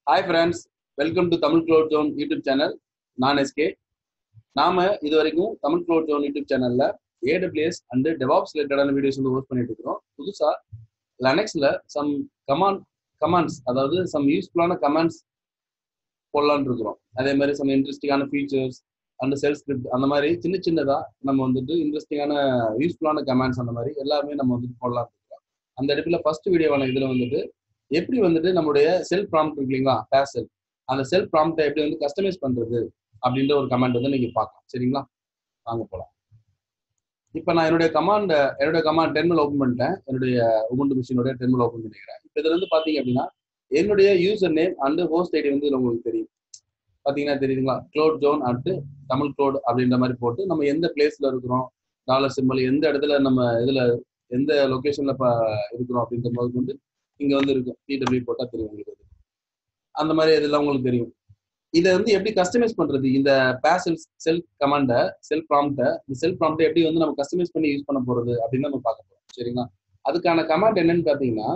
hi friends welcome to Tamil cloud zone YouTube channel நான் எஸ்கே நாம இது வரைக்கும் தமிழ் க்ளோட் ஜோன் யூடியூப் சேனல்ல ஏடபிள்யூஎஸ் அண்ட் டெவாப்ஸ் ரிலேட்டடான வீடியோஸ் வந்து போஸ்ட் பண்ணிட்டு இருக்கிறோம் புதுசா லனெக்ஸ்ல சம் கமாண்ட் கமாண்ட்ஸ் அதாவது சம் யூஸ்ஃபுல்லான கமாண்ட்ஸ் போடலான்னு இருக்கிறோம் அதே மாதிரி சம் இன்ட்ரெஸ்டிங்கான ஃபீச்சர்ஸ் அண்ட் செல் ஸ்கிரிப்ட் அந்த மாதிரி சின்ன சின்னதா நம்ம வந்துட்டு இன்ட்ரெஸ்டிங்கான யூஸ்ஃபுல்லான கமாண்ட்ஸ் அந்த மாதிரி எல்லாமே நம்ம வந்துட்டு போடலாம் இருக்கிறோம் அந்த இடத்துல ஃபர்ஸ்ட் வீடியோவான இதுல வந்துட்டு எப்படி வந்துட்டு நம்மளுடைய செல் ப்ராம்ப்ட் இருக்கு இல்லைங்களா பேஸ் செல் அந்த செல் ப்ராம்ப்டை எப்படி வந்து கஸ்டமைஸ் பண்றது அப்படின்ற ஒரு கமெண்ட் வந்து நீங்க பார்க்கலாம் சரிங்களா வாங்க போலாம் இப்போ நான் என்னுடைய கமாண்ட் என்னுடைய கமாண்ட் டெர்மினல் ஓப்பன் பண்ணிட்டேன் என்னுடைய உபுண்டு மிஷினுடைய டெர்மினல் ஓப்பன் பண்ணிக்கிறேன் இப்போ இதுல வந்து பாத்தீங்க அப்படின்னா என்னுடைய user name and host ID வந்து இதுல உங்களுக்கு தெரியும் பாத்தீங்கன்னா தெரியுதுங்களா cloud zone at Tamil cloud அப்படின்ற மாதிரி போட்டு நம்ம எந்த பிளேஸ்ல இருக்கிறோம் டாலர் சிம்பிள் எந்த இடத்துல நம்ம இதுல எந்த லொகேஷன்ல இருக்கிறோம் அப்படின்ற போது வந்து இங்க வந்து இருக்கும் டிடபிள்யூ போட்டா தெரியும் உங்களுக்கு அது அந்த மாதிரி இதெல்லாம் உங்களுக்கு தெரியும் இதை வந்து எப்படி கஸ்டமைஸ் பண்றது இந்த பேசல் செல் கமாண்ட செல் ப்ராம்ப்ட இந்த செல் ப்ராம்ப்ட எப்படி வந்து நம்ம கஸ்டமைஸ் பண்ணி யூஸ் பண்ண போறது அப்படின்னு நம்ம பார்க்க போறோம் சரிங்களா அதுக்கான கமாண்ட் என்னன்னு பாத்தீங்கன்னா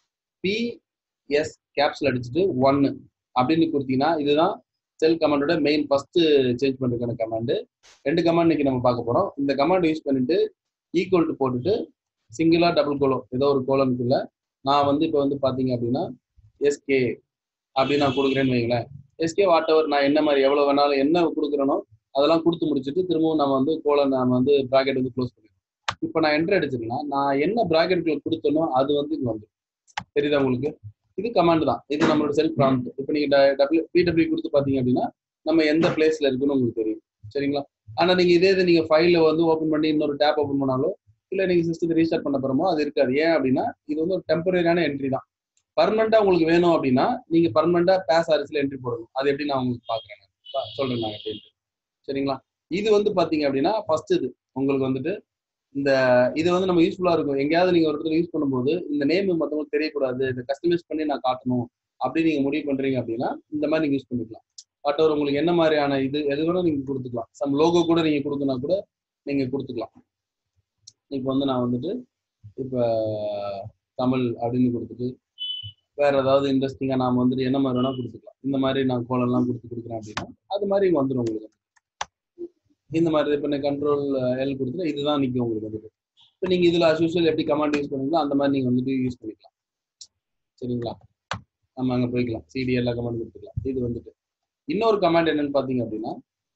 பிஎஸ் கேப்சல் அடிச்சுட்டு ஒன்னு அப்படின்னு கொடுத்தீங்கன்னா இதுதான் செல் கமாண்டோட மெயின் ஃபர்ஸ்ட் சேஞ்ச் பண்றதுக்கான கமாண்டு ரெண்டு கமாண்ட் இன்னைக்கு நம்ம பார்க்க போறோம் இந்த கமாண்ட் யூஸ் பண்ணிட்டு ஈக்குவல் டு போட்டுட்டு சிங்கிளா டபுள் கோலோ ஏதோ ஒரு கோலனுக்குள்ள நான் வந்து இப்போ வந்து பார்த்தீங்க அப்படின்னா எஸ்கே அப்படின்னு நான் கொடுக்குறேன்னு வைங்களேன் எஸ்கே வாட் எவர் நான் என்ன மாதிரி எவ்வளோ வேணாலும் என்ன கொடுக்குறேனோ அதெல்லாம் கொடுத்து முடிச்சுட்டு திரும்பவும் நம்ம வந்து கோலன் நம்ம வந்து ப்ராக்கெட் வந்து க்ளோஸ் பண்ணிடுவோம் இப்போ நான் என்ட்ரு அடிச்சிருக்கேன் நான் என்ன ப்ராக்கெட்டுக்குள்ள கொடுத்தனோ அது வந்து இங்கே வந்து தெரியுதா உங்களுக்கு இது கமாண்ட் தான் இது நம்மளோட செல்ஃப் ப்ராம்ப்ட் இப்போ நீங்கள் டபிள்யூ பிடபிள்யூ கொடுத்து பார்த்தீங்க அப்படின்னா நம்ம எந்த பிளேஸ்ல இருக்குன்னு உங்களுக்கு தெரியும் சரிங்களா ஆனால் நீங்கள் இதே இது நீங்கள் ஃபைலில் வந்து ஓப்பன் பண்ணி இன்னொரு டேப் ஓப்பன் பண்ணாலும் இல்லை நீங்கள் சிஸ்டத்தை ரீஸ்டார்ட் பண்ண போகிறோமோ அது இருக்காது ஏன் அப்படின்னா இது வந்து ஒரு டெம்பரரியான என்ட்ரி தான் பர்மனெண்ட்டாக உங்களுக்கு வேணும் அப்படின்னா நீங்கள் பர்மனெண்ட்டாக பேஸ் ஆரிஸில் என்ட்ரி போடணும் அது எப்படி நான் உங்களுக்கு பார்க்குறேன் சொல்கிறேன் நான் எப்படின்ட்டு சரிங்களா இது வந்து பார்த்தீங்க அப்படின்னா ஃபர்ஸ்ட் இது உங்களுக்கு வந்துட்டு இந்த இது வந்து நம்ம யூஸ்ஃபுல்லாக இருக்கும் எங்கேயாவது நீங்கள் ஒரு இடத்துல யூஸ் பண்ணும்போது இந்த நேம் மற்றவங்களுக்கு தெரியக்கூடாது இதை கஸ்டமைஸ் பண்ணி நான் காட்டணும் அப்படின்னு நீங்கள் முடிவு பண்ணுறீங்க அப்படின்னா இந்த மாதிரி நீங்கள் யூஸ் பண்ணிக்கலாம் பட் ஒரு உங்களுக்கு என்ன மாதிரியான இது எது வேணும் நீங்கள் கொடுத்துக்கலாம் சம் லோகோ கூட நீங்கள் கொடுக்கணும் கூட நீங்கள் கொடுத்துக்கலாம் இப்போ வந்து நான் வந்துட்டு இப்போ தமிழ் அப்படின்னு கொடுத்துட்டு வேற ஏதாவது இன்ட்ரெஸ்டிங்காக நாம் வந்துட்டு என்ன மாதிரி வேணால் கொடுத்துக்கலாம் இந்த மாதிரி நான் கோலம்லாம் கொடுத்து கொடுக்குறேன் அப்படின்னா அது மாதிரி இங்கே வந்துடும் உங்களுக்கு இந்த மாதிரி இப்போ நான் கண்ட்ரோல் எல் கொடுத்துட்டு இதுதான் நிற்கும் உங்களுக்கு வந்துட்டு இப்போ நீங்கள் இதில் அஸ்யூஷுவல் எப்படி கமாண்ட் யூஸ் பண்ணுவீங்களோ அந்த மாதிரி நீங்கள் வந்துட்டு யூஸ் பண்ணிக்கலாம் சரிங்களா நம்ம அங்கே போய்க்கலாம் சிடி எல்லா கமாண்ட் கொடுத்துக்கலாம் இது வந்துட்டு இன்னொரு கமாண்ட் என்னன்னு பார்த்தீங்க அப்படின்னா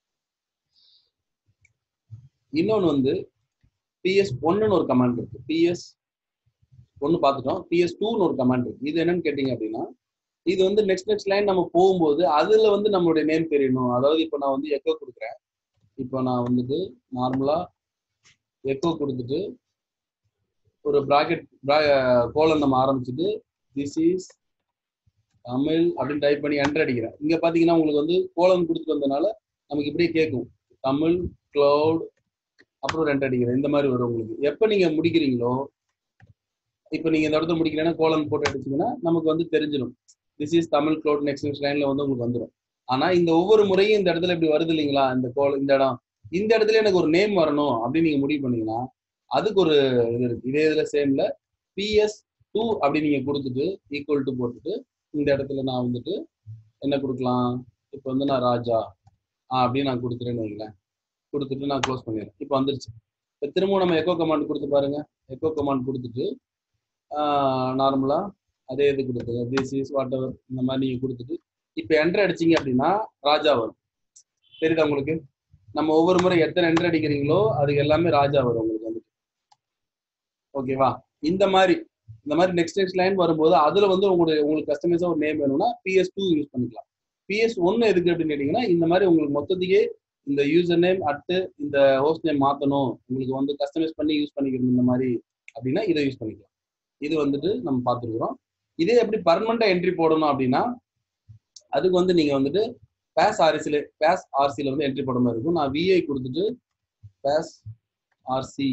இன்னொன்று வந்து பிஎஸ் ஒன்னுன்னு ஒரு கமாண்ட் இருக்கு பிஎஸ் ஒன்று பார்த்துட்டோம் பிஎஸ் டூன்னு ஒரு கமாண்ட் இருக்கு இது என்னன்னு கேட்டீங்க அப்படின்னா இது வந்து நெக்ஸ்ட் நெக்ஸ்ட் லைன் நம்ம போகும்போது அதுல வந்து நம்மளுடைய நேம் தெரியணும் அதாவது இப்போ நான் வந்து எக்கோ கொடுக்குறேன் இப்போ நான் வந்துட்டு நார்மலா எக்கோ கொடுத்துட்டு ஒரு ப்ராக்கெட் கோலம் நம்ம ஆரம்பிச்சுட்டு திஸ் இஸ் தமிழ் அப்படின்னு டைப் பண்ணி என்டர் அடிக்கிறேன் இங்க பாத்தீங்கன்னா உங்களுக்கு வந்து கோலம் கொடுத்துட்டு வந்தனால நமக்கு இப்படியே கேட்கும் தமிழ் கிளவுட் அப்புறம் ரெண்டு அடிக்கிறேன் இந்த மாதிரி வரும் உங்களுக்கு எப்போ நீங்க முடிக்கிறீங்களோ இப்போ நீங்க இந்த இடத்துல முடிக்கிறேன்னா கோலம் போட்டு அடிச்சீங்கன்னா நமக்கு வந்து தெரிஞ்சிடும் this is Tamil cloud next next லைன்ல வந்து உங்களுக்கு வந்துடும் ஆனா இந்த ஒவ்வொரு முறையும் இந்த இடத்துல இப்படி வருது இல்லைங்களா இந்த கோல் இந்த இடம் இந்த இடத்துல எனக்கு ஒரு நேம் வரணும் அப்படின்னு நீங்க முடிவு பண்ணீங்கன்னா அதுக்கு ஒரு இது இருக்கு இதே இதுல சேம்ல பிஎஸ் டூ அப்படின்னு நீங்க கொடுத்துட்டு ஈக்குவல் டு போட்டுட்டு இந்த இடத்துல நான் வந்துட்டு என்ன கொடுக்கலாம் இப்போ வந்து நான் ராஜா ஆ அப்படின்னு நான் கொடுத்துறேன்னு வைங்களேன் கொடுத்துட்டு நான் க்ளோஸ் பண்ணிடுறேன் இப்போ வந்துருச்சு இப்போ திரும்பவும் நம்ம எக்கோ கமாண்ட் கொடுத்து பாருங்க எக்கோ கமாண்ட் கொடுத்துட்டு நார்மலாக அதே இது கொடுத்துருங்க திஸ் இஸ் வாட் எவர் இந்த மாதிரி நீங்கள் கொடுத்துட்டு இப்போ என்ட்ரு அடிச்சிங்க அப்படின்னா ராஜா வரும் தெரியுதா உங்களுக்கு நம்ம ஒவ்வொரு முறை எத்தனை என்ட்ரு அடிக்கிறீங்களோ அதுக்கு எல்லாமே ராஜா வரும் உங்களுக்கு வந்துட்டு ஓகேவா இந்த மாதிரி இந்த மாதிரி நெக்ஸ்ட் நெக்ஸ்ட் லைன் வரும்போது அதுல வந்து உங்களுக்கு உங்களுக்கு கஸ்டமைஸா ஒரு நேம் வேணும்னா பிஎஸ் டூ யூஸ் பண்ணிக்கலாம் பிஎஸ் ஒன்னு எதுக்கு அப்படின்னு கேட்டீங்கன்னா இந்த மாதிரி உங்களுக்கு மொத்தத்துக்கே இந்த யூசர் நேம் அட்டு இந்த ஹோஸ்ட் நேம் மாத்தணும் உங்களுக்கு வந்து கஸ்டமைஸ் பண்ணி யூஸ் பண்ணிக்கணும் இந்த மாதிரி அப்படின்னா இதை யூஸ் பண்ணிக்கலாம் இது வந்துட்டு நம்ம பார்த்துருக்குறோம் இதே எப்படி பர்மனண்டா என்ட்ரி போடணும் அப்படின்னா அதுக்கு வந்து நீங்க வந்துட்டு பேஸ் ஆர்சில பேஸ் ஆர்சில வந்து என்ட்ரி போட மாதிரி இருக்கும் நான் விஐ கொடுத்துட்டு பேஸ் ஆர்சி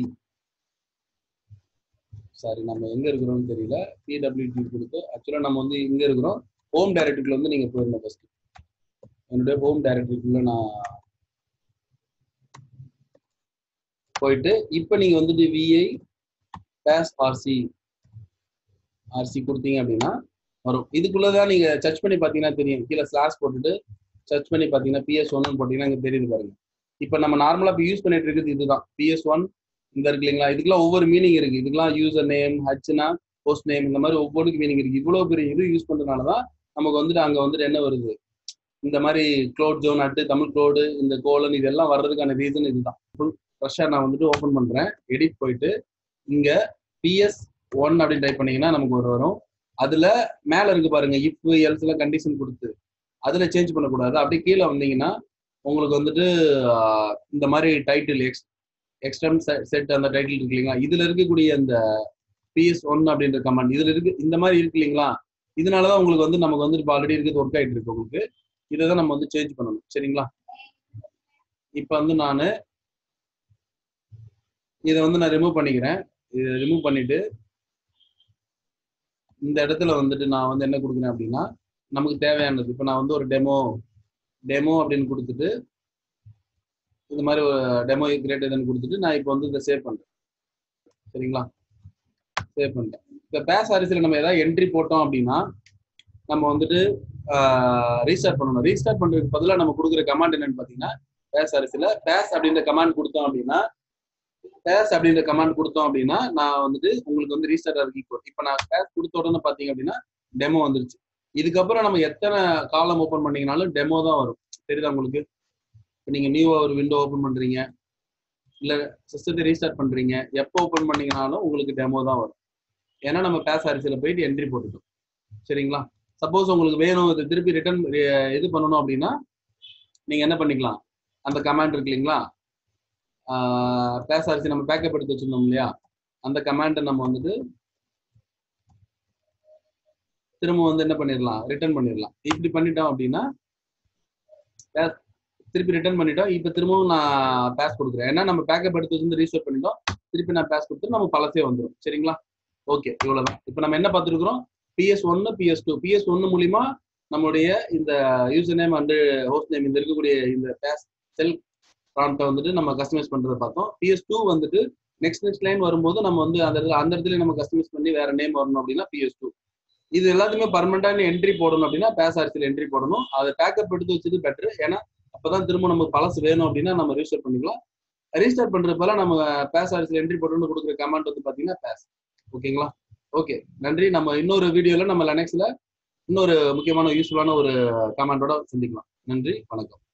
சாரி நம்ம எங்க இருக்கிறோம்னு தெரியல பிடபிள்யூடி கொடுத்து ஆக்சுவலா நம்ம வந்து இங்க இருக்கிறோம் ஹோம் டைரக்டரிக்குள்ள வந்து நீங்க போயிருந்தோம் ஃபர்ஸ்ட் என்னுடைய ஹோம் டைரக்டரிக்குள்ள நான் போயிட்டு இப்போ நீங்க வந்துட்டு விஐ பேஸ் ஆர்சி ஆர்சி கொடுத்தீங்க அப்படின்னா வரும் இதுக்குள்ளதான் நீங்க சர்ச் பண்ணி பாத்தீங்கன்னா தெரியும் கீழே ஸ்லாஷ் போட்டுட்டு சர்ச் பண்ணி பாத்தீங்கன்னா பிஎஸ் ஒன்னு போட்டீங்கன்னா இங்க தெரியுது பாருங்க இப்போ நம்ம நார்மலா இப்போ யூஸ் பண்ணிட்டு இருக்கிறது இதுதான் பிஎஸ் ஒன் இந்த இருக்கு இல்லைங்களா இதுக்கெல்லாம் ஒவ்வொரு மீனிங் இருக்கு இதுக்கெல்லாம் யூசர் நேம் ஹச்னா போஸ்ட் நேம் இந்த மாதிரி ஒவ்வொன்றுக்கு மீனிங் இருக்கு இவ்வளவு பெரிய இது யூஸ் பண்றதுனால தான் நமக்கு வந்துட்டு அங்க வந்துட்டு என்ன வருது இந்த மாதிரி cloud zone at Tamil cloud இந்த கோலன் இதெல்லாம் வர்றதுக்கான ரீசன் இதுதான் ஃப்ரெஷ்ஷாக நான் வந்துட்டு ஓப்பன் பண்றேன் எடிட் போயிட்டு இங்க பிஎஸ் ஒன் அப்படின்னு டைப் பண்ணீங்கன்னா நமக்கு ஒரு வரும் அதுல மேல இருக்கு பாருங்க இஃப் எல்ஸ் எல்லாம் கண்டிஷன் கொடுத்து அதுல சேஞ்ச் பண்ணக்கூடாது அப்படியே கீழே வந்தீங்கன்னா உங்களுக்கு வந்துட்டு ஆஹ், இந்த மாதிரி டைட்டில் எக்ஸ் எக்ஸ்டம் செட் அந்த டைட்டில் இருக்கு இல்லைங்களா இதுல இருக்கக்கூடிய அந்த பிஎஸ் ஒன் அப்படின்ற கமாண்ட் இதுல இருக்கு இந்த மாதிரி இருக்கு இல்லைங்களா இதனாலதான் உங்களுக்கு வந்து நமக்கு வந்து இப்போ ஆல்ரெடி இருக்கிறது ஒர்க் ஆயிட்டு இருக்கு உங்களுக்கு இதை தான் நம்ம வந்து சேஞ்ச் பண்ணணும் சரிங்களா இப்போ வந்து நான் இதை வந்து நான் ரிமூவ் பண்ணிக்கிறேன் இதை ரிமூவ் பண்ணிட்டு இந்த இடத்துல வந்துட்டு நான் வந்து என்ன கொடுக்குறேன் அப்படின்னா நமக்கு தேவையானது இப்போ நான் வந்து ஒரு டெமோ டெமோ அப்படின்னு கொடுத்துட்டு இந்த மாதிரி ஒரு டெமோ கிரேட் இதுன்னு கொடுத்துட்டு நான் இப்போ வந்து இதை சேவ் பண்றேன் சரிங்களா சேவ் பண்ணிட்டேன் இப்போ பேஸ் அரிசியில் நம்ம ஏதாவது என்ட்ரி போட்டோம் அப்படின்னா நம்ம வந்துட்டு ரீஸ்டார்ட் பண்ணணும் ரீஸ்டார்ட் பண்றதுக்கு பதிலாக நம்ம கொடுக்குற கமாண்ட் என்னன்னு பார்த்தீங்கன்னா பேஸ் அரிசியில் பேஸ் அப்படின்ற கமாண்ட் கொடுத்தோம் அப்படின்னா பேஸ் அப்படின்ற கமாண்ட் கொடுத்தோம் அப்படின்னா நான் வந்துட்டு உங்களுக்கு வந்து ரீஸ்டார்ட் ஆகுது இப்போ இப்போ நான் பேஸ் கொடுத்த உடனே பார்த்தீங்க அப்படின்னா டெமோ வந்துருச்சு இதுக்கப்புறம் நம்ம எத்தனை காலம் ஓப்பன் பண்ணீங்கனாலும் டெமோ தான் வரும் தெரியுதா உங்களுக்கு இப்போ நீங்கள் நியூவாக ஒரு விண்டோ ஓப்பன் பண்ணுறீங்க இல்லை சிஸ்டத்தை ரீஸ்டார்ட் பண்ணுறீங்க எப்போ ஓப்பன் பண்ணீங்கனாலும் உங்களுக்கு டெமோ தான் வரும் ஏன்னா நம்ம பேஸ் அரிசியில் போயிட்டு என்ட்ரி போட்டுட்டோம் சரிங்களா சப்போஸ் உங்களுக்கு வேணும் இது திருப்பி ரிட்டர்ன் இது பண்ணணும் அப்படின்னா நீங்கள் என்ன பண்ணிக்கலாம் அந்த கமாண்ட் இருக்கு இல்லைங்களா பேஸ் அரிசி நம்ம பேக்கப் எடுத்து வச்சிருந்தோம் இல்லையா அந்த கமாண்டை நம்ம வந்துட்டு திரும்ப வந்து என்ன பண்ணிடலாம் ரிட்டர்ன் பண்ணிடலாம் இப்படி பண்ணிட்டோம் அப்படின்னா pass- திருப்பி ரிட்டர்ன் பண்ணிட்டோம் இப்போ திரும்பவும் நான் பேஸ் கொடுக்குறேன் ஏன்னா நம்ம பேக்கப் எடுத்து வச்சு ரீஸ்டோர் பண்ணிட்டோம் திருப்பி நான் பேஸ் கொடுத்து நம்ம பழசே வந்துடும் சரிங்களா ஓகே இவ்வளவுதான் இப்போ நம்ம என்ன பார்த்துருக்குறோம் பிஎஸ் ஒன்னு பிஎஸ் டூ பிஎஸ் ஒன்னு மூலியமா நம்மளுடைய இந்த user name and host name இந்த இருக்கக்கூடிய இந்த பேஸ் செல் ப்ராம்ப்டை வந்துட்டு நம்ம கஸ்டமைஸ் பண்றதை பார்த்தோம் பிஎஸ் டூ வந்துட்டு நெக்ஸ்ட் நெக்ஸ்ட் லைன் வரும்போது நம்ம வந்து அந்த இடத்துல அந்த இடத்துல நம்ம கஸ்டமைஸ் பண்ணி வேற நேம் வரணும் அப்படின்னா பிஎஸ் டூ இது எல்லாத்துக்குமே பர்மனண்டான என்ட்ரி போடணும் அப்படின்னா பேஸ் ஆர்சியில் என்ட்ரி போடணும் அதை பேக்கப் எடுத்து வச்சது பெட்டர் ஏன்னா அப்பதான் திரும்ப நமக்கு பழசு வேணும் அப்படின்னா நம்ம ரீஸ்டார்ட் பண்ணிக்கலாம் ரீஸ்டார்ட் பண்றப்பல நம்ம பேஸ் ஆர்சியில் என்ட்ரி போடணும்னு கொடுக்குற கமெண்ட் வந்து பாத்தீங்கன்னா பேஸ் ஓகேங்களா ஓகே நன்றி நம்ம இன்னொரு வீடியோல நம்ம லெனக்ஸ்ல இன்னொரு முக்கியமான யூஸ்ஃபுல்லான ஒரு கமெண்டோட சந்திக்கலாம் நன்றி வணக்கம்